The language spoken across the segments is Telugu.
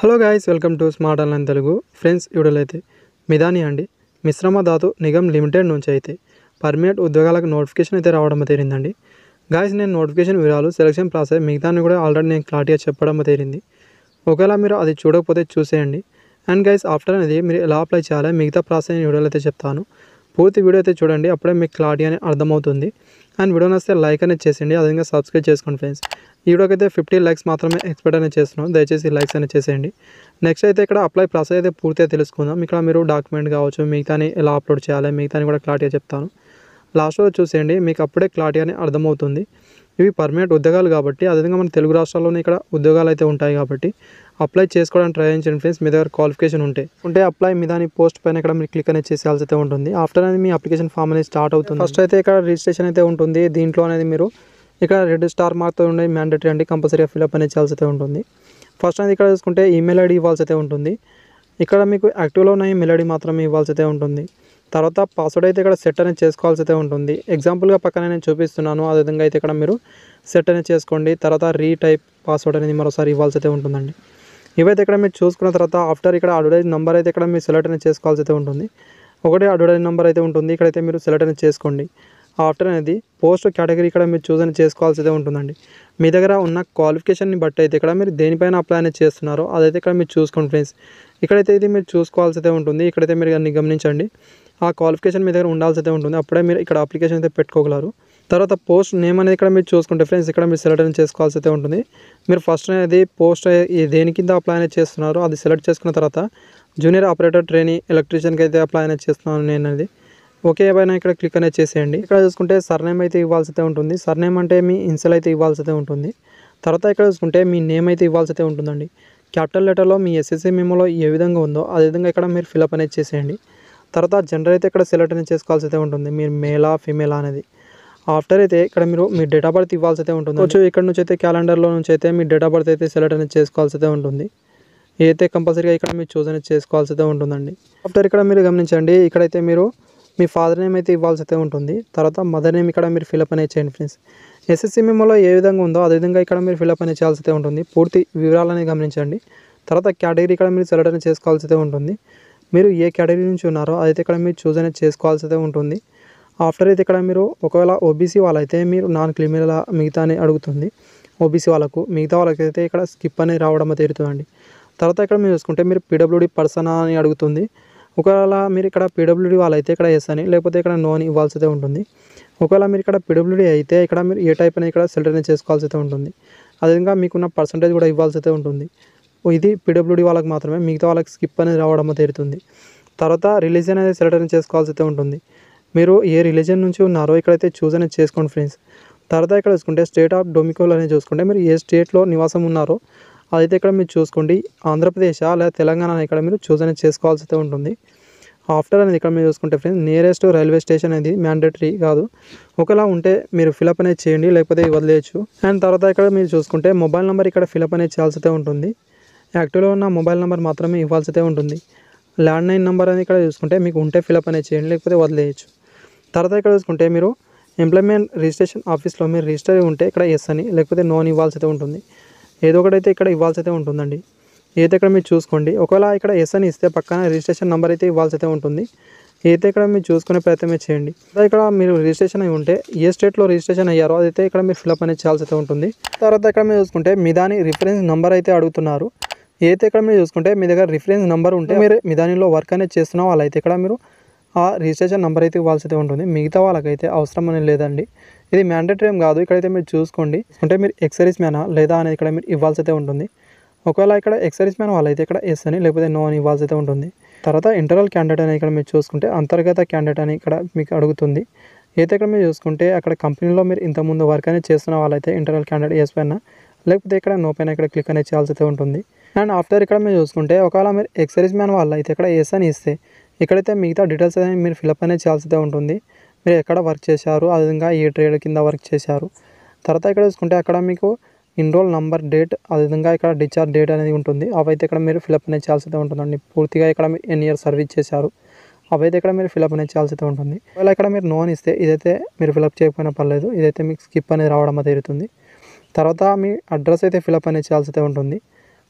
Hello guys welcome to smart online Telugu friends ఇవిడలైతే మిదాని అండి మిశ్రమ ధాతు నిగమ్ లిమిటెడ్ నుంచి అయితే పర్మనెంట్ ఉద్యోగాలకు నోటిఫికేషన్ అయితే రావడం తేరిందండి గాయస్ నేను నోటిఫికేషన్ వివరాలు సెలక్షన్ ప్రాసెస్ మిగతాన్ని కూడా ఆల్రెడీ నేను క్లారిటీగా చెప్పడం తేరింది ఒకవేళ మీరు అది చూడకపోతే చూసేయండి అండ్ గైస్ ఆఫ్టర్ అనేది మీరు ఎలా అప్లై చేయాలి మిగతా ప్రాసెస్ నేను వీడియోలో అయితే చెప్తాను పూర్తి వీడియో అయితే చూడండి అప్పుడే మీకు క్లారిటీ అని అర్థమవుతుంది అండ్ వీడియో నచ్చితే లైక్ అనేది చేసేయండి అదేవిధంగా సబ్స్క్రైబ్ చేసుకోండి ఫ్రెండ్స్ ఈ వీడియోకి అయితే ఫిఫ్టీ లైక్స్ మాత్రమే ఎక్స్పెక్ట్ అనేది చేస్తున్నాం దయచేసి లైక్స్ అనేది చేసేయండి నెక్స్ట్ అయితే ఇక్కడ అప్లై ప్రాసెస్ అయితే పూర్తిగా తెలుసుకుందాం ఇక్కడ మీరు డాక్యుమెంట్ కావచ్చు మిగతాని ఎలా అప్లోడ్ చేయాలి మిగతాని కూడా క్లారిటీగా చెప్తాను లాస్ట్లో చూసేయండి మీకు అప్పుడే క్లారిటీ అని అర్థమవుతుంది ఇవి పర్మనెంట్ ఉద్యోగాలు కాబట్టి అదేవిధంగా మన తెలుగు రాష్ట్రాల్లోనే ఇక్కడ ఉద్యోగాలు అయితే ఉంటాయి కాబట్టి అప్లై చేసుకోవడానికి ట్రై చేయండి ఫ్రెండ్స్ మీ దగ్గర క్వాలిఫికేషన్ ఉంటే ఉంటే అప్లై మీ దాని పోస్ట్ పైన ఇక్కడ మీరు క్లిక్ అనేది చేసేయాల్సి అయితే ఉంటుంది ఆఫ్టర్ అనేది మీ అప్లికేషన్ ఫామ్ అనేది స్టార్ట్ అవుతుంది ఫస్ట్ అయితే ఇక్కడ రిజిస్ట్రేషన్ అయితే ఉంటుంది దీంట్లో అనేది మీరు ఇక్కడ రెడ్ స్టార్ మార్క్తో ఉండే మ్యాండేటరీ అండి కంపల్సరీగా ఫిల్అప్ అనేది చేయాల్సి అయితే ఉంటుంది ఫస్ట్ అనేది ఇక్కడ చూసుకుంటే ఈమెయిల్ ఐడి ఇవ్వాల్సి అయితే ఉంటుంది ఇక్కడ మీకు యాక్టివ్లో ఉన్న ఈమెయిల్ ఐడి మాత్రమే ఇవ్వాల్సి అయితే ఉంటుంది తర్వాత పాస్వర్డ్ అయితే ఇక్కడ సెట్ అనేది చేసుకోవాల్సి అయితే ఉంటుంది ఎగ్జాంపుల్గా పక్కన నేను చూపిస్తున్నాను అదేవిధంగా అయితే ఇక్కడ మీరు సెట్ అనేది చేసుకోండి తర్వాత రీటైప్ పాస్వర్డ్ అనేది మరోసారి ఇవ్వాల్సి అయితే ఉంటుందండి ఇవైతే ఇక్కడ మీరు చూసుకున్న తర్వాత ఆఫ్టర్ ఇక్కడ అడ్వర్టైజ్ నెంబర్ అయితే ఇక్కడ మీరు సెలెక్ట్ అనేది చేసుకోవాల్సి అయితే ఉంటుంది ఒకటే అడ్వర్టైజ్ నెంబర్ అయితే ఉంటుంది ఇక్కడైతే మీరు సెలెక్ట్ అనేది చేసుకోండి ఆఫ్టర్ అనేది పోస్ట్ కేటగిరీ ఇక్కడ మీరు చూస్ అనేది చేసుకోవాల్సి అయితే ఉంటుందండి మీ దగ్గర ఉన్న క్వాలిఫికేషన్ని బట్టి అయితే ఇక్కడ మీరు దేనిపైన అప్లై అనేది చేస్తున్నారో అదైతే ఇక్కడ మీరు చూసుకోండి ఫ్రెండ్స్ ఇక్కడైతే ఇది మీరు చూసుకోవాల్సి అయితే ఉంటుంది ఇక్కడైతే మీరు అన్ని గమనించండి ఆ క్వాలిఫికేషన్ మీ దగ్గర ఉండాల్సి అయితే ఉంటుంది అప్పుడే మీరు ఇక్కడ అప్లికేషన్ అయితే పెట్టుకోగలరు తర్వాత పోస్ట్ నేమ్ అనేది ఇక్కడ మీరు చూసుకుంటే ఫ్రెండ్స్ ఇక్కడ మీరు సెలెక్ట్ అనేది చేసుకోవాల్సి అయితే ఉంటుంది మీరు ఫస్ట్ అనేది పోస్ట్ ఏ- దేని కింద అప్లై అనేది చేస్తున్నారో అది సెలెక్ట్ చేసుకున్న తర్వాత జూనియర్ ఆపరేటర్ ట్రైనింగ్ ఎలక్ట్రీషియన్కి అయితే అప్లై అనేది చేస్తున్నాను నేను అనేది ఓకే పైన ఇక్కడ క్లిక్ అనేది చేసేయండి ఇక్కడ చూసుకుంటే సర్నేమ్ అయితే ఇవ్వాల్సి అయితే ఉంటుంది సర్నేమ్ అంటే మీ ఇన్సల్ అయితే ఇవ్వాల్సి అయితే ఉంటుంది తర్వాత ఇక్కడ చూసుకుంటే మీ నేమ్ అయితే ఇవ్వాల్సి అయితే ఉంటుందండి క్యాపిటల్ లెటర్లో మీ ఎస్ఎస్సి మెమోలో ఏ విధంగా ఉందో అదే విధంగా ఇక్కడ మీరు ఫిల్అప్ అనేది చేసేయండి తర్వాత జెండర్ అయితే ఇక్కడ సెలెక్ట్ అనేది చేసుకోవాల్సి అయితే ఉంటుంది మీరు మేలా ఫీమేలా అనేది ఆఫ్టర్ అయితే ఇక్కడ మీరు మీ డేట్ ఆఫ్ బర్త్ ఇవ్వాల్సి అయితే ఉంటుంది కొంచెం ఇక్కడ నుంచి అయితే క్యాలెండర్లో నుంచి అయితే మీ డేట్ ఆఫ్ బర్త్ అయితే సెలెక్ట్ అనేది చేసుకోవాల్సి అయితే ఉంటుంది అయితే కంపల్సరీగా ఇక్కడ మీరు చూస్ అనేది చేసుకోవాల్సి అయితే ఉంటుందండి ఆఫ్టర్ ఇక్కడ మీరు గమనించండి ఇక్కడైతే మీరు మీ ఫాదర్ నేమ్ అయితే ఇవ్వాల్సి అయితే ఉంటుంది తర్వాత మదర్ నేమ్ ఇక్కడ మీరు ఫిల్అప్ అనేది చేయండి ఫ్రెండ్స్ ఎస్ఎస్సి మెమోలో ఏ విధంగా ఉందో అదే విధంగా ఇక్కడ మీరు ఫిల్అప్ అనేది చేయాల్సి అయితే ఉంటుంది పూర్తి వివరాలని గమనించండి తర్వాత కేటగిరీ ఇక్కడ మీరు సెలెక్ట్ అనేది చేసుకోవాల్సి అయితే ఉంటుంది మీరు ఏ కేటగిరీ నుంచి ఉన్నారో అదైతే ఇక్కడ మీరు చూస్ అనేది చేసుకోవాల్సి అయితే ఉంటుంది ఆఫ్టర్ అయితే ఇక్కడ మీరు ఒకవేళ ఓబీసీ వాళ్ళైతే మీరు నాన్ క్రిమినల్ మిగతా అని అడుగుతుంది ఓబీసీ వాళ్ళకు మిగతా వాళ్ళకైతే ఇక్కడ స్కిప్ అనేది రావడం తీరుతుందండి తర్వాత ఇక్కడ మీరు చూసుకుంటే మీరు పీడబ్ల్యూడి పర్సన్ అని అడుగుతుంది ఒకవేళ మీరు ఇక్కడ పీడబ్ల్యూడి వాళ్ళైతే ఇక్కడ ఎస్ అని లేకపోతే ఇక్కడ నో అని ఇవ్వాల్సి అయితే ఉంటుంది ఒకవేళ మీరు ఇక్కడ పీడబ్ల్యూడి అయితే ఇక్కడ మీరు ఏ టైప్ అనేది ఇక్కడ సెలెక్ట్ అనేది చేసుకోవాల్సి అయితే ఉంటుంది అదేవిధంగా మీకున్న పర్సంటేజ్ కూడా ఇవ్వాల్సి అయితే ఉంటుంది ఇది పీడబ్ల్యూడి వాళ్ళకి మాత్రమే మిగతా వాళ్ళకి స్కిప్ అనేది రావడం తీరుతుంది తర్వాత రిలీజియన్ అనేది సెలెక్ట్ అనేది చేసుకోవాల్సి అయితే ఉంటుంది మీరు ఏ రిలీజియన్ నుంచి ఉన్నారో ఇక్కడైతే చూస్ అనేది చేసుకోండి ఫ్రెండ్స్ తర్వాత ఇక్కడ చూసుకుంటే స్టేట్ ఆఫ్ డొమికోల్ అనేది చూసుకుంటే మీరు ఏ స్టేట్లో నివాసం ఉన్నారో అదైతే ఇక్కడ మీరు చూసుకోండి ఆంధ్రప్రదేశ్ లేదా తెలంగాణ ఇక్కడ మీరు చూస్ అనేది చేసుకోవాల్సి అయితే ఉంటుంది ఆఫ్టర్ అనేది ఇక్కడ మీరు చూసుకుంటే ఫ్రెండ్స్ నియరెస్ట్ రైల్వే స్టేషన్ అనేది మ్యాండేటరీ కాదు ఒకలా ఉంటే మీరు ఫిలప్ అనేది చేయండి లేకపోతే వదిలేయచ్చు అండ్ తర్వాత ఇక్కడ మీరు చూసుకుంటే మొబైల్ నెంబర్ ఇక్కడ ఫిలప్ అనేది చేయాల్సి అయితే ఉంటుంది యాక్టివ్లో ఉన్న మొబైల్ నెంబర్ మాత్రమే ఇవ్వాల్సి అయితే ఉంటుంది ల్యాండ్లైన్ నెంబర్ అనేది ఇక్కడ చూసుకుంటే మీకు ఉంటే ఫిలప్ అనేది చేయండి లేకపోతే వదిలేయచ్చు తర్వాత ఇక్కడ చూసుకుంటే మీరు ఎంప్లాయ్మెంట్ రిజిస్ట్రేషన్ ఆఫీస్లో మీరు రిజిస్టర్ అయి ఉంటే ఇక్కడ ఎస్ అని లేకపోతే నో అని ఇవ్వాల్సి అయితే ఉంటుంది ఏదో ఒకటైతే ఇక్కడ ఇవ్వాల్సి అయితే ఉంటుందండి ఏదైతే ఇక్కడ మీరు చూసుకోండి ఒకవేళ ఇక్కడ ఎస్ అని ఇస్తే పక్కన రిజిస్ట్రేషన్ నెంబర్ అయితే ఇవ్వాల్సి అయితే ఉంటుంది ఏదైతే ఇక్కడ మీరు చూసుకునే ప్రయత్నమే చేయండి అదే ఇక్కడ మీరు రిజిస్ట్రేషన్ అయి ఉంటే ఏ స్టేట్లో రిజిస్ట్రేషన్ అయ్యారో అదైతే ఇక్కడ మీరు ఫిల్అప్ అనేది చేయాల్సి అయితే ఉంటుంది తర్వాత ఇక్కడ మీరు చూసుకుంటే మీ దాని రిఫరెన్స్ నెంబర్ అయితే అడుగుతున్నారు ఏదైతే ఇక్కడ మీరు చూసుకుంటే మీ దగ్గర రిఫరెన్స్ నెంబర్ ఉంటే మీరు మీ దానిలో వర్క్ అనేది చేస్తున్న వాళ్ళైతే ఇక్కడ మీరు ఆ రిజిస్ట్రేషన్ నెంబర్ అయితే ఇవ్వాల్సి అయితే ఉంటుంది మిగతా వాళ్ళకైతే అవసరం అనేది లేదండి ఇది మ్యాండేటరీ ఏం కాదు ఇక్కడైతే మీరు చూసుకోండి అంటే మీరు ఎక్సరీస్ మ్యానా లేదా అనేది ఇక్కడ మీరు ఇవ్వాల్సి అయితే ఉంటుంది ఒకవేళ ఇక్కడ ఎక్సరీస్ మ్యాన్ వాళ్ళైతే ఇక్కడ ఎస్ అని లేకపోతే నో అని ఇవ్వాల్సి అయితే ఉంటుంది తర్వాత ఇంటర్నల్ క్యాండిడేట్ అని ఇక్కడ మీరు చూసుకుంటే అంతర్గత క్యాండిడేట్ అని ఇక్కడ మీకు అడుగుతుంది అయితే ఇక్కడ మీరు చూసుకుంటే అక్కడ కంపెనీలో మీరు ఇంతకుముందు వర్క్ అనేది చేస్తున్న వాళ్ళైతే ఇంటర్నల్ క్యాండిడేట్ ఎస్ పైన లేకపోతే ఇక్కడ నో పైన ఇక్కడ క్లిక్ అనేది చేయాల్సి అయితే ఉంటుంది అండ్ ఆఫ్టర్ ఇక్కడ మీరు చూసుకుంటే ఒకవేళ మీరు ఎక్సరీస్ మ్యాన్ వాళ్ళు అయితే ఇక్కడ ఎస్ అని ఇస్తే ఇక్కడైతే మిగతా డీటెయిల్స్ అనేది మీరు ఫిల్అప్ అనేది చేయాల్సి అయితే ఉంటుంది మీరు ఎక్కడ వర్క్ చేశారు అదేవిధంగా ఏ ట్రేడ్ కింద వర్క్ చేశారు తర్వాత ఇక్కడ చూసుకుంటే అక్కడ మీకు ఇన్రోల్ నంబర్ డేట్ అదేవిధంగా ఇక్కడ డిశ్చార్జ్ డేట్ అనేది ఉంటుంది అవైతే ఇక్కడ మీరు ఫిల్అప్ అనేది చేయాల్సి అయితే ఉంటుందండి పూర్తిగా ఇక్కడ మీరు ఎన్ని ఇయర్ సర్వీస్ చేశారు అవైతే ఇక్కడ మీరు ఫిల్అప్ అనేది చేయాల్సి అయితే ఉంటుంది ఒకవేళ ఇక్కడ మీరు నోన్ ఇస్తే ఇదైతే మీరు ఫిల్అప్ చేయకపోయినా పర్లేదు ఇదైతే మీకు స్కిప్ అనేది రావడం తీరుతుంది తర్వాత మీ అడ్రస్ అయితే ఫిల్అప్ అనేది చేయాల్సి అయితే ఉంటుంది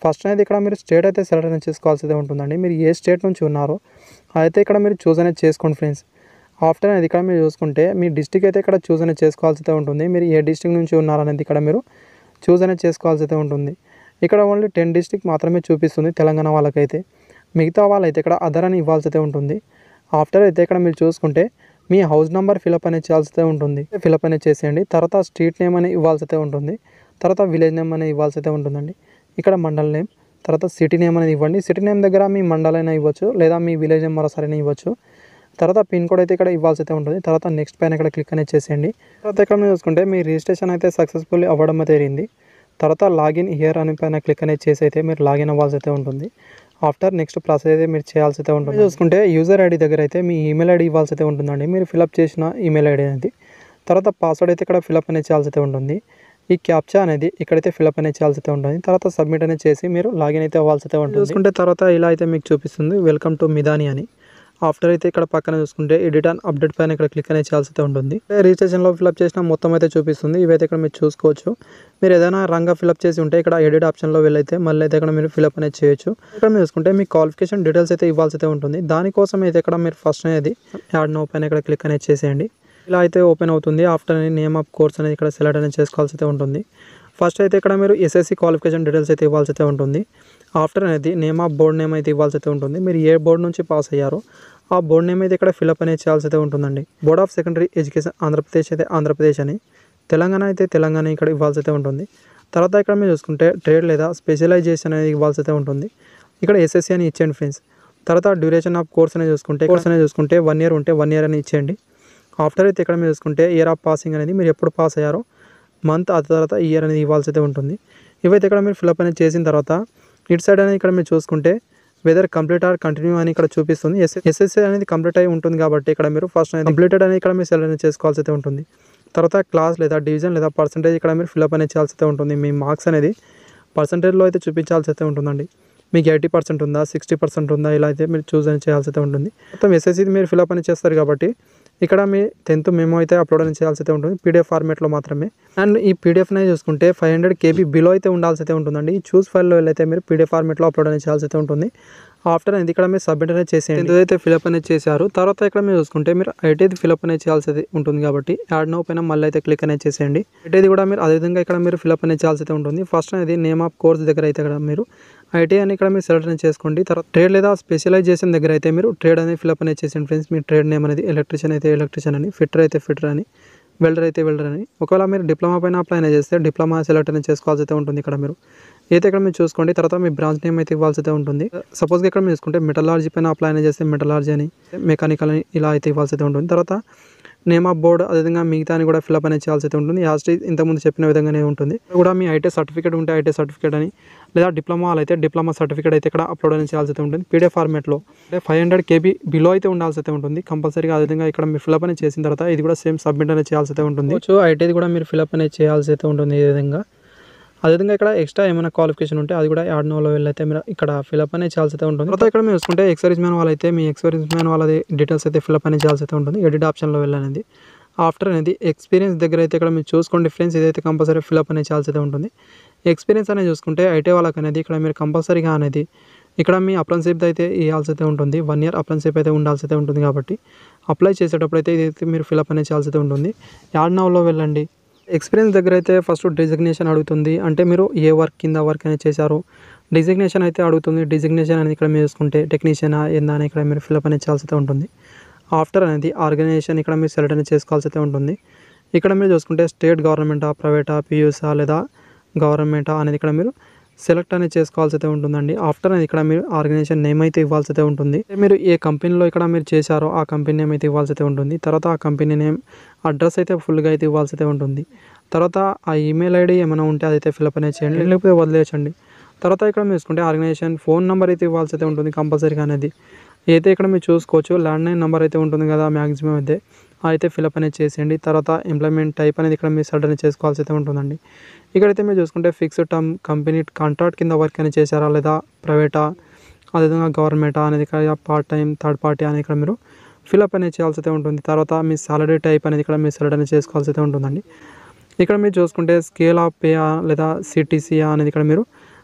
ఫస్ట్ అనేది ఇక్కడ మీరు స్టేట్ అయితే సెలెక్ట్ అనేది చేసుకోవాల్సి అయితే ఉంటుందండి మీరు ఏ స్టేట్ నుంచి ఉన్నారో అయితే ఇక్కడ మీరు చూస్ అనేది చేసుకోండి ఫ్రెండ్స్ ఆఫ్టర్ అనేది ఇక్కడ మీరు చూసుకుంటే మీ డిస్టిక్ అయితే ఇక్కడ చూస్ అనేది చేసుకోవాల్సి అయితే ఉంటుంది మీరు ఏ డిస్టిక్ నుంచి ఉన్నారనేది ఇక్కడ మీరు చూస్ అనేది చేసుకోవాల్సి అయితే ఉంటుంది ఇక్కడ ఓన్లీ టెన్ డిస్టిక్ మాత్రమే చూపిస్తుంది తెలంగాణ వాళ్ళకైతే మిగతా వాళ్ళైతే ఇక్కడ అదర్ అని ఇవ్వాల్సి అయితే ఉంటుంది ఆఫ్టర్ అయితే ఇక్కడ మీరు చూసుకుంటే మీ హౌస్ నెంబర్ ఫిలప్ అనేది చేయాల్సి అయితే ఉంటుంది ఫిలప్ అనేది చేసేయండి తర్వాత స్ట్రీట్ నేమ్ అనేది ఇవ్వాల్సి అయితే ఉంటుంది తర్వాత విలేజ్ నేమ్ అనేది ఇవ్వాల్సి అయితే ఉంటుందండి ఇక్కడ మండల్ నేమ్ తర్వాత సిటీ నేమ్ అనేది ఇవ్వండి సిటీ నేమ్ దగ్గర మీ మండల్ అయినా ఇవ్వచ్చు లేదా మీ విలేజ్ నేమ్ మరోసారి ఇవ్వచ్చు తర్వాత పిన్ కోడ్ అయితే ఇక్కడ ఇవ్వాల్సి అయితే ఉంటుంది తర్వాత నెక్స్ట్ పైన ఇక్కడ క్లిక్ అనేది చేసేయండి తర్వాత ఇక్కడ మీరు చూసుకుంటే మీ రిజిస్ట్రేషన్ అయితే సక్సెస్ఫుల్ అవ్వడం అయితే జరిగింది తర్వాత లాగిన్ హియర్ అని పైన క్లిక్ అనేది చేసి అయితే మీరు లాగిన్ అవ్వాల్సి అయితే ఉంటుంది ఆఫ్టర్ నెక్స్ట్ ప్రాసెస్ అయితే మీరు చేయాల్సి అయితే ఉంటుంది చూసుకుంటే యూజర్ ఐడి దగ్గర అయితే మీ ఈమెయిల్ ఐడి ఇవ్వాల్సి అయితే ఉంటుందండి మీరు ఫిలప్ చేసిన ఈమెయిల్ ఐడి అనేది తర్వాత పాస్వర్డ్ అయితే ఇక్కడ ఫిలప్ అనేది చేయాల్సి అయితే ఉంటుంది ఈ క్యాప్చా అనేది ఇక్కడైతే ఫిలప్ అనేది చేయాల్సి అయితే ఉంటుంది తర్వాత సబ్మిట్ అనేది చేసి మీరు లాగిన్ అయితే అవ్వాల్సి అయితే ఉంటుంది చూసుకుంటే తర్వాత ఇలా అయితే మీకు చూపిస్తుంది వెల్కమ్ టు మిదాని అని ఆఫ్టర్ అయితే ఇక్కడ పక్కన చూసుకుంటే ఎడిట్ అండ్ అప్డేట్ పైన ఇక్కడ క్లిక్ అనేది చేయాల్సి అయితే ఉంటుంది రిజిస్ట్రేషన్లో ఫిలప్ చేసిన మొత్తం అయితే చూపిస్తుంది ఇవైతే ఇక్కడ మీరు చూసుకోవచ్చు మీరు ఏదైనా రంగా ఫిలప్ చేసి ఉంటే ఇక్కడ ఎడిట్ ఆప్షన్లో వెళ్ళైతే మళ్ళీ అయితే ఇక్కడ మీరు ఫిలప్ అనేది చేయొచ్చు ఇక్కడ మీరు చూసుకుంటే మీ క్వాలిఫికేషన్ డీటెయిల్స్ అయితే ఇవ్వాల్సి అయితే ఉంటుంది దానికోసం అయితే ఇక్కడ మీరు ఫస్ట్ అనేది యాడ్ నో పైన ఇక్కడ క్లిక్ అనేది చేసేయండి ఇలా అయితే ఓపెన్ అవుతుంది ఆఫ్టర్ అనేది నేమ్ ఆఫ్ కోర్స్ అనేది ఇక్కడ సెలెక్ట్ అనేది చేసుకోవాల్సి అయితే ఉంటుంది ఫస్ట్ అయితే ఇక్కడ మీరు ఎస్ఎస్సి క్వాలిఫికేషన్ డీటెయిల్స్ అయితే ఇవ్వాల్సి అయితే ఉంటుంది ఆఫ్టర్ అనేది నేమ్ ఆఫ్ బోర్డ్ నేమ్ అయితే ఇవ్వాల్సి అయితే ఉంటుంది మీరు ఏ బోర్డు నుంచి పాస్ అయ్యారో ఆ బోర్డు నేమ్ అయితే ఇక్కడ ఫిలప్ అనేది చేయాల్సి అయితే ఉంటుందండి board of secondary education Andhra Pradesh అయితే ఆంధ్రప్రదేశ్ అని తెలంగాణ అయితే తెలంగాణ ఇక్కడ ఇవ్వాల్సి అయితే ఉంటుంది తర్వాత ఇక్కడ మీరు చూసుకుంటే ట్రేడ్ లేదా స్పెషలైజేషన్ అనేది ఇవ్వాల్సి అయితే ఉంటుంది ఇక్కడ ఎస్ఎస్సి అని ఇచ్చేయండి ఫ్రెండ్స్ తర్వాత డ్యూరేషన్ ఆఫ్ కోర్స్ అనేది చూసుకుంటే కోర్స్ అనేది చూసుకుంటే వన్ ఇయర్ ఉంటే వన్ ఇయర్ అని ఇచ్చేయండి ఆఫ్టర్ అయితే ఇక్కడ మీరు చూసుకుంటే ఇయర్ ఆఫ్ పాసింగ్ అనేది మీరు ఎప్పుడు పాస్ అయ్యారో మంత్ ఆ తర్వాత ఇయర్ అనేది ఇవ్వాల్సి అయితే ఉంటుంది ఇవైతే ఇక్కడ మీరు ఫిల్అప్ అనేది చేసిన తర్వాత ఇటు సైడ్ అనేది ఇక్కడ మీరు చూసుకుంటే వెదర్ కంప్లీట్ ఆర్ కంటిన్యూ అని ఇక్కడ చూపిస్తుంది ఎస్ ఎస్ఎస్సీ అనేది కంప్లీట్ అయి ఉంటుంది కాబట్టి ఇక్కడ మీరు ఫస్ట్ అనేది కంప్లీటెడ్ అనేది ఇక్కడ మీరు సెలెక్ట్ అనేది చేసుకోవాల్సి అయితే ఉంటుంది తర్వాత క్లాస్ లేదా డివిజన్ లేదా పర్సంటేజ్ ఇక్కడ మీరు ఫిల్అప్ అనేది చేయాల్సి అయితే ఉంటుంది మీ మార్క్స్ అనేది పర్సంటేజ్లో అయితే చూపించాల్సి అయితే ఉంటుందండి మీకు ఎయిటీ పర్సెంట్ ఉందా సిక్స్టీ పర్సెంట్ ఉందా ఇలా అయితే మీరు చూస్ అని చేయాల్సి అయితే ఉంటుంది మొత్తం ఎస్ఎస్సీ మీరు ఫిల్అప్ అని చేస్తారు కాబట్టి ఇక్కడ మీ టెన్త్ మెమో అయితే అప్లోడ్ అని చేయాల్సి అయితే ఉంటుంది పీడిఎఫ్ ఫార్మేట్లో మాత్రమే అండ్ ఈ పీడిఎఫ్ అనేది చూసుకుంటే ఫైవ్ హండ్రెడ్ కేబీ బిలో అయితే ఉండాల్సి అయితే ఉంటుందండి ఈ చూస్ ఫైల్లో వెళ్ళైతే మీరు పీడిఎఫ్ ఫార్మేట్లో అప్లోడ్ అనేది చేయాల్సి అయితే ఉంటుంది ఆఫ్టర్ అనేది ఇక్కడ మీరు సబ్మిట్ అనేది చేసేయండి అయితే ఫిలప్ అనేది చేశారు తర్వాత ఇక్కడ మీరు చూసుకుంటే మీరు ఐటీది ఫిలప్ అనేది చేయాల్సి అయితే ఉంటుంది కాబట్టి యాడ్ నో పైన మళ్ళీ అయితే క్లిక్ అనేది చేసేయండి ఐటీది కూడా మీరు అదేవిధంగా ఇక్కడ మీరు ఫిలప్ అనేది చేయాల్సి అయితే ఉంటుంది ఫస్ట్ అనేది నేమ్ ఆఫ్ కోర్స్ దగ్గర అయితే ఇక్కడ మీరు ఐటీ అని ఇక్కడ మీరు సెలెక్ట్ అనేది చేసుకోండి తర్వాత ట్రేడ్ లేదా స్పెషలైజేషన్ దగ్గర అయితే మీరు ట్రేడ్ అనేది ఫిలప్ అనేది చేసేయండి ఫ్రెండ్స్ మీ ట్రేడ్ నేమ్ అనేది ఎలక్ట్రిషియన్ అయితే ఎలక్ట్రిషియన్ అని ఫిట్టర్ అయితే ఫిట్టర్ అని వెల్డర్ అయితే వెల్డర్ అని ఒకవేళ మీరు డిప్లొమా పైన అప్లై అనేది చేస్తే డిప్లొమా సెలెక్ట్ అనేది చేసుకోవాల్సి అయితే ఉంటుంది ఇక్కడ మీరు అయితే ఇక్కడ మీరు చూసుకోండి తర్వాత మీ బ్రాంచ్ నేమ్ అయితే ఇవ్వాల్సి అయితే ఉంటుంది సపోజ్గా ఇక్కడ మీరు చూసుకుంటే మెటలార్జీ పైన అప్లై అనేది చేస్తే మెటలార్జీ అని మెకానికల్ అని ఇలా అయితే ఇవ్వాల్సి అయితే ఉంటుంది తర్వాత నేమ్ ఆఫ్ బోర్డ్ అదేవిధంగా మిగతా అని కూడా ఫిల్అప్ అనేది చేయాల్సి అయితే ఉంటుంది యాస్ట్ ఇంతకుముందు చెప్పిన విధంగానే ఉంటుంది ఇక్కడ కూడా మీ ఐటీ సర్టిఫికేట్ ఉంటే ఐటీ సర్టిఫికేట్ అని లేదా డిప్లొమా అయితే డిప్లొమా సర్టిఫికేట్ అయితే ఇక్కడ అప్లోడ్ అనేది చేయాల్సి అయితే ఉంటుంది పీడిఎఫ్ ఫార్మేట్లో అంటే ఫైవ్ హండ్రెడ్ కేబీ బిలో అయితే ఉండాల్సి అయితే ఉంటుంది కంపల్సరీగా అదేవిధంగా ఇక్కడ మీరు ఫిల్అప్ అనేది చేసిన తర్వాత ఇది కూడా సేమ్ సబ్మిట్ అనేది చేయాల్సి అయితే ఉంటుంది సో ఐటీది కూడా మీరు ఫిల్అప్ అనేది చేయాల్సి అయితే ఉంటుంది ఈ విధంగా అదేవిధంగా ఇక్కడ ఎక్స్ట్రా ఏమైనా క్వాలిఫికేషన్ ఉంటే అది కూడా యాడ్ నోలో వెళ్ళైతే మీరు ఇక్కడ ఫిల్అప్ అనేది చేయాల్సి అయితే ఉంటుంది తర్వాత ఇక్కడ మీరు చూసుకుంటే ఎక్స్పీరియన్స్ మ్యాన్ వాళ్ళైతే మీ ఎక్స్పీరియన్స్ మ్యాన్ వాళ్ళది డీటెయిల్స్ అయితే ఫిల్అప్ అనేది చేయాల్సి అయితే ఉంటుంది ఎడిట్ ఆప్షన్లో వెళ్ళనేది ఆఫ్టర్ అనేది ఎక్స్పీరియన్స్ దగ్గర అయితే ఇక్కడ మీరు చూసుకోండి ఫ్రెండ్స్ ఇదైతే కంపల్సరీ ఫిల్అప్ అనేది చేయాల్సి అయితే ఉంటుంది ఎక్స్పీరియన్స్ అనేది చూసుకుంటే ఐటీ వాళ్ళకి అనేది ఇక్కడ మీరు కంపల్సరీగా అనేది ఇక్కడ మీ అప్రెంటిషిప్ అయితే ఇవ్వాల్సి అయితే ఉంటుంది వన్ ఇయర్ అప్రెంటిషిప్ అయితే ఉండాల్సి అయితే ఉంటుంది కాబట్టి అప్లై చేసేటప్పుడు అయితే ఇదైతే మీరు ఫిల్అప్ అనేది చేయాల్సి అయితే ఉంటుంది యాడ్ నౌలో వెళ్ళండి ఎక్స్పీరియన్స్ దగ్గర అయితే ఫస్ట్ డిజిగ్నేషన్ అడుగుతుంది అంటే మీరు ఏ వర్క్ కింద వర్క్ అనేది చేశారు డిజిగ్నేషన్ అయితే అడుగుతుంది డిజిగ్నేషన్ అనేది ఇక్కడ మీరు చూసుకుంటే టెక్నీషియన్ ఏందా అని ఇక్కడ మీరు ఫిల్అప్ అనేది చేయాల్సి అయితే ఉంటుంది ఆఫ్టర్ అనేది ఆర్గనైజేషన్ ఇక్కడ మీరు సెలెక్ట్ అనేది చేసుకోవాల్సి అయితే ఉంటుంది ఇక్కడ మీరు చూసుకుంటే స్టేట్ గవర్నమెంటా ప్రైవేటా పియూసా లేదా గవర్నమెంటా అనేది ఇక్కడ మీరు సెలెక్ట్ అనేది చేసుకోవాల్సి అయితే ఉంటుందండి ఆఫ్టర్ అనేది ఇక్కడ మీరు ఆర్గనైజేషన్ నేమ్ అయితే ఇవ్వాల్సి అయితే ఉంటుంది మీరు ఏ కంపెనీలో ఇక్కడ మీరు చేశారో ఆ కంపెనీ నేమ్ అయితే ఇవ్వాల్సి అయితే ఉంటుంది తర్వాత ఆ కంపెనీ నేమ్ అడ్రస్ అయితే ఫుల్గా అయితే ఇవ్వాల్సి అయితే ఉంటుంది తర్వాత ఆ ఈమెయిల్ ఐడి ఏమైనా ఉంటే అదైతే ఫిల్అప్ అనేది చేయండి లేకపోతే వదిలేయచ్చండి తర్వాత ఇక్కడ మీరు చూసుకుంటే ఆర్గనైజేషన్ ఫోన్ నెంబర్ అయితే ఇవ్వాల్సి అయితే ఉంటుంది కంపల్సరీగా అనేది అయితే ఇక్కడ మీరు చూసుకోవచ్చు ల్యాండ్ లైన్ నెంబర్ అయితే ఉంటుంది కదా మ్యాక్సిమం అయితే అయితే ఫిల్అప్ అనేది చేసేయండి తర్వాత ఎంప్లాయ్మెంట్ టైప్ అనేది ఇక్కడ మీరు సెలెక్ట్ అనేది చేసుకోవాల్సి అయితే ఉంటుందండి ఇక్కడైతే మీరు చూసుకుంటే ఫిక్స్డ్ టర్మ్ కంపెనీ కాంట్రాక్ట్ కింద వర్క్ అనేది చేశారా లేదా ప్రైవేటా అదేవిధంగా గవర్నమెంటా అనేది ఇక్కడ పార్ట్ టైం థర్డ్ పార్టీ అనేది ఇక్కడ మీరు ఫిల్అప్ అనేది చేయాల్సి అయితే ఉంటుంది తర్వాత మీ సాలరీ టైప్ అనేది ఇక్కడ మీరు సెలెక్ట్ అనేది చేసుకోవాల్సి అయితే ఉంటుందండి ఇక్కడ మీరు చూసుకుంటే స్కేల్ ఆఫ్ పే లేదా సిటీసీ అనేది ఇక్కడ మీరు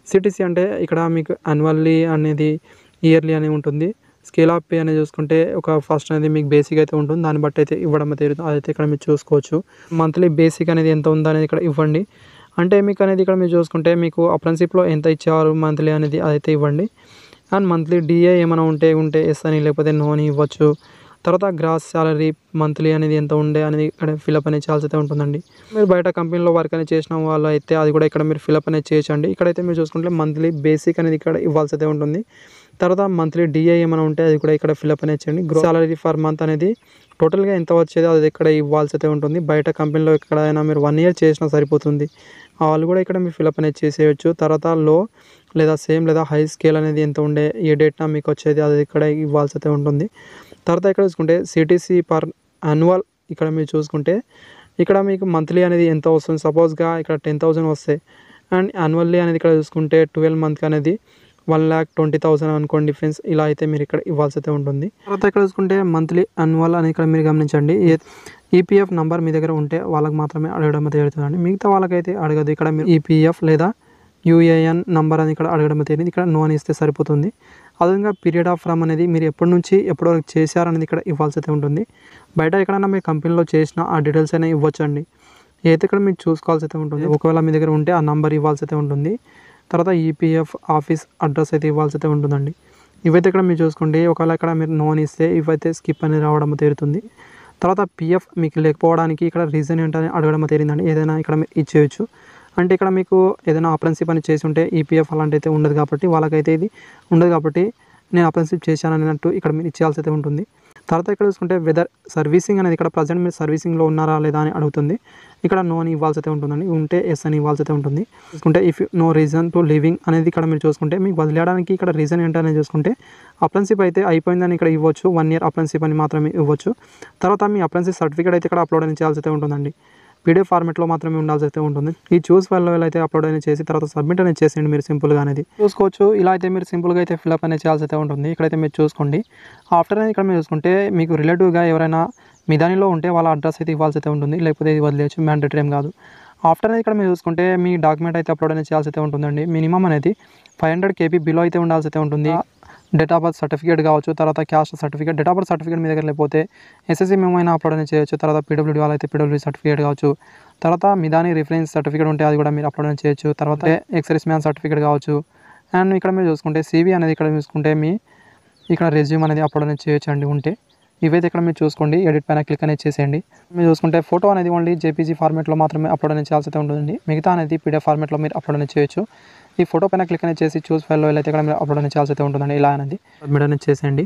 సిటీసీ అంటే ఇక్కడ మీకు యాన్యువల్లీ అనేది ఇయర్లీ అనేది ఉంటుంది స్కేల్ ఆఫ్ పే అనేది చూసుకుంటే ఒక ఫస్ట్ అనేది మీకు బేసిక్ అయితే ఉంటుంది దాన్ని బట్టి అయితే ఇవ్వడం అయితే జరుగుతుంది. అదైతే ఇక్కడ మీరు చూసుకోవచ్చు మంత్లీ బేసిక్ అనేది ఎంత ఉందో అనేది ఇక్కడ ఇవ్వండి అంటే మీకు అనేది ఇక్కడ మీరు చూసుకుంటే మీకు అప్రెంటిస్షిప్లో ఎంత ఇచ్చారు మంత్లీ అనేది అదైతే ఇవ్వండి అండ్ మంత్లీ డిఏ ఏమైనా ఉంటే ఉంటే ఎస్ అని లేకపోతే నో అని ఇవ్వచ్చు తర్వాత గ్రాస్ సాలరీ మంత్లీ అనేది ఎంత ఉండే అనేది ఇక్కడ ఫిలప్ అనేది చేయాల్సి అయితే ఉంటుందండి మీరు బయట కంపెనీలో వర్క్ అనేది చేసిన వాళ్ళు అయితే అది కూడా ఇక్కడ మీరు ఫిలప్ అనేది చేయొచ్చండి ఇక్కడైతే మీరు చూసుకుంటే మంత్లీ బేసిక్ అనేది ఇక్కడ ఇవ్వాల్సి అయితే ఉంటుంది తర్వాత మంత్లీ డిఏ ఏమైనా ఉంటే అది కూడా ఇక్కడ ఫిలప్ అనేది చేయండి గ్రో సాలరీ ఫర్ మంత్ అనేది టోటల్గా ఎంత వచ్చేదో అది ఇక్కడ ఇవ్వాల్సి అయితే ఉంటుంది బయట కంపెనీలో ఎక్కడైనా మీరు వన్ ఇయర్ చేసినా సరిపోతుంది వాళ్ళు కూడా ఇక్కడ మీరు ఫిలప్ అనేది చేసేయచ్చు తర్వాత లో లేదా సేమ్ లేదా హై స్కేల్ అనేది ఎంత ఉండే ఏ డేట్న మీకు వచ్చేది అది ఇక్కడ ఇవ్వాల్సి అయితే ఉంటుంది తర్వాత ఇక్కడ చూసుకుంటే సిటీసీ పర్ యాన్యువల్ ఇక్కడ మీరు చూసుకుంటే ఇక్కడ మీకు మంత్లీ అనేది ఎంత వస్తుంది సపోజ్గా ఇక్కడ టెన్ థౌసండ్ వస్తాయి అండ్ యాన్యువల్లీ అనేది ఇక్కడ చూసుకుంటే ట్వెల్వ్ మంత్కి అనేది వన్ ల్యాక్ ట్వంటీ థౌసండ్ అనుకోండి ఫ్రెండ్స్ ఇలా అయితే మీరు ఇక్కడ ఇవ్వాల్సి అయితే ఉంటుంది తర్వాత ఇక్కడ చూసుకుంటే మంత్లీ అన్యువల్ అని ఇక్కడ మీరు గమనించండి ఈపీఎఫ్ నంబర్ మీ దగ్గర ఉంటే వాళ్ళకి మాత్రమే అడగడం అయితే జరుగుతుందండి మిగతా వాళ్ళకైతే అడగదు ఇక్కడ మీరు ఈపీఎఫ్ లేదా యూఏఎన్ నంబర్ అని ఇక్కడ అడగడం అయితే జరిగింది. ఇక్కడ నో అని ఇస్తే సరిపోతుంది అదేవిధంగా పీరియడ్ ఆఫ్ ఫ్రమ్ అనేది మీరు ఎప్పటి నుంచి ఎప్పటి వరకు చేశారనేది ఇక్కడ ఇవ్వాల్సి అయితే ఉంటుంది బయట ఎక్కడైనా మీ కంపెనీలో చేసిన ఆ డీటెయిల్స్ అయినా ఇవ్వచ్చు అండి ఏదైతే ఇక్కడ మీరు చూసుకోవాల్సి అయితే ఉంటుంది ఒకవేళ మీ దగ్గర ఉంటే ఆ నంబర్ ఇవ్వాల్సి అయితే ఉంటుంది తర్వాత ఈపీఎఫ్ ఆఫీస్ అడ్రస్ అయితే ఇవ్వాల్సి అయితే ఉంటుందండి ఇవైతే ఇక్కడ మీరు చూసుకోండి ఒకవేళ ఇక్కడ మీరు నోన్ ఇస్తే ఇవైతే స్కిప్ అనేది రావడం తీరుతుంది తర్వాత పిఎఫ్ మీకు లేకపోవడానికి ఇక్కడ రీజన్ ఏంటని అడగడం తీరిందండి ఏదైనా ఇక్కడ మీరు ఇచ్చేయచ్చు అంటే ఇక్కడ మీకు ఏదైనా అప్రెన్సిప్ అని చేసి ఉంటే ఈపీఎఫ్ అలాంటి అయితే ఉండదు కాబట్టి వాళ్ళకైతే ఇది ఉండదు కాబట్టి నేను అప్రెన్సిప్ చేశాను అన్నట్టు ఇక్కడ మీరు ఇచ్చేయాల్సి అయితే ఉంటుంది తర్వాత ఇక్కడ చూసుకుంటే వెదర్ సర్వీసింగ్ అనేది ఇక్కడ ప్రజెంట్ మీరు సర్వీసింగ్లో ఉన్నారా లేదా అని అడుగుతుంది ఇక్కడ నో అని ఇవ్వాల్సి అయితే ఉంటుందండి ఉంటే ఎస్ అని ఇవ్వాల్సి అయితే ఉంటుంది చూసుకుంటే if no reason to living అనేది ఇక్కడ మీరు చూసుకుంటే మీకు వదిలేయడానికి ఇక్కడ రీజన్ ఏంటనేది చూసుకుంటే అప్రెన్సిప్ అయితే అయిపోయిందని ఇక్కడ ఇవ్వచ్చు వన్ ఇయర్ అప్రెన్సిప్ అని మాత్రమే ఇవ్వచ్చు తర్వాత మీ అప్రెన్సిప్ సర్టిఫికేట్ అయితే ఇక్కడ అప్లోడ్ అని చేయాల్సి అయితే ఉంటుందండి పీడిఎఫ్ ఫార్మెట్లో మాత్రమే ఉండాల్సి అయితే ఉంటుంది ఈ చూస్ ఫైల్లో అయితే అప్లోడ్ అనేది చేసి తర్వాత సబ్మిట్ అనేది చేసేయండి మీరు సింపుల్గా అనేది చూసుకోవచ్చు ఇలా అయితే మీరు సింపుల్గా అయితే ఫిల్అప్ అనేది చేయాల్సి అయితే ఉంటుంది ఇక్కడైతే మీరు చూసుకోండి ఆఫ్టర్ అనేది ఇక్కడ మీరు చూసుకుంటే మీకు రిలేటివ్గా ఎవరైనా మీ దానిలో ఉంటే వాళ్ళ అడ్రస్ అయితే ఇవ్వాల్సి అయితే ఉంటుంది లేకపోతే ఇది వదిలేయచ్చు మ్యాండేటరీ ఏం కాదు ఆఫ్టర్ అనేది ఇక్కడ మీరు చూసుకుంటే మీ డాక్యుమెంట్ అయితే అప్లోడ్ అనేది చేయాల్సి అయితే ఉంటుందండి మినిమం అనేది ఫైవ్ హండ్రెడ్ కేపీ బిలో అయితే ఉండాల్సి అయితే ఉంటుంది డేట్ ఆఫ్ బర్త్ సర్టిఫికేట్ కావచ్చు తర్వాత caste certificate date of birth certificate మీ దగ్గర లేకపోతే ఎస్ఎస్సీ మేము అయినా అప్లోడ్ అనేది చేయొచ్చు తర్వాత పీడబ్ల్యూడీ వాళ్ళైతే పీడబ్ల్యూడీ సర్టిఫికేట్ కావచ్చు తర్వాత మీ దాని రిఫరెన్స్ సర్టిఫికేట్ ఉంటే అది కూడా మీరు అప్లోడ్ అనేది చేయొచ్చు తర్వాత ఎక్సైజ్ మ్యాన్ సర్టిఫికేట్ కావచ్చు అండ్ ఇక్కడ మీరు చూసుకుంటే సీవీ అనేది ఇక్కడ చూసుకుంటే మీ ఇక్కడ రెజ్యూమ్ అనేది అప్లోడ్ అనేది చేయొచ్చు అండి ఉంటే ఇవైతే ఇక్కడ మీరు చూసుకోండి ఎడిట్ పైన క్లిక్ అనేది చేసేయండి మీరు చూసుకుంటే ఫోటో అనేది ఓన్లీ జేపీజీ ఫార్మేట్లో మాత్రమే అప్లోడ్ అనేది చేయాల్సి అయితే ఉంటుందండి మిగతా అనేది పీడిఎఫ్ ఫార్మేట్లో మీరు అప్లోడ్ అనేది చేయొచ్చు ఈ ఫోటో పైన క్లిక్ అనేది చేసి చూస్ ఫైల్లో అయితే ఇక్కడ మీరు అప్లోడ్ అనేది చేయాల్సి అయితే ఉంటుందండి ఇలా అనేది సబ్మిట్ అనేది చేసేయండి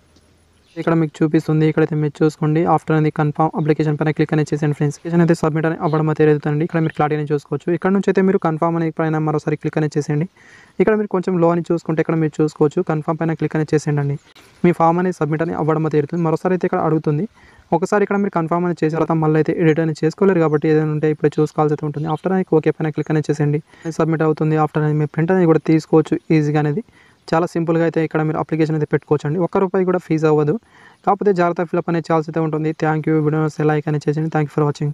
ఇక్కడ మీకు చూపిస్తుంది ఇక్కడైతే మీరు చూసుకోండి ఆఫ్టర్ అనేది కన్ఫర్మ్ అప్లికేషన్ పైన క్లిక్ అనేది చేసేయండి ఫ్రెండ్స్ అప్లికేషన్ అయితే సబ్మిట్ అని అవ్వడం అయితే జరుగుతుందండి ఇక్కడ మీరు క్లారిటీ అనేది చూసుకోవచ్చు ఇక్కడ నుంచి అయితే మీరు కన్ఫర్మ్ అనేది పైన మరోసారి క్లిక్ అనేది చేసేయండి ఇక్కడ మీరు కొంచెం లో అని చూసుకుంటే ఇక్కడ మీరు చూసుకోవచ్చు కన్ఫర్మ్ పైన క్లిక్ అనేది చేసేయండి అండి మీ ఫామ్ అనేది సబ్మిట్ అని అవ్వడం అయితే జరుగుతుంది మరోసారి అయితే ఇక్కడ అడుగుతుంది ఒకసారి ఇక్కడ మీరు కన్ఫర్మ్ అనేది చేసిన తర్వాత మళ్ళీ అయితే ఎడిట్ అనేది చేసుకోలేరు కాబట్టి ఏదైనా ఉంటే ఇప్పుడు చూసుకోవాల్సి అయితే ఉంటుంది ఆఫ్టర్ అనేది ఓకే పైన క్లిక్ అనేది చేసేయండి సబ్మిట్ అవుతుంది ఆఫ్టర్ అనేది మీ ప్రింట్ అనేది కూడా తీసుకోవచ్చు ఈజీగా అనేది చాలా సింపుల్గా అయితే ఇక్కడ మీరు అప్లికేషన్ అయితే పెట్టుకోవచ్చు అండి ఒక్క రూపాయి కూడా ఫీజు అవ్వదు కాకపోతే జాగ్రత్త ఫిల్అప్ అనేది చేయాల్సి అయితే ఉంటుంది థ్యాంక్ యూ వీడియో లైక్ అనేది చేసేయండి థ్యాంక్ యూ ఫర్ వాచింగ్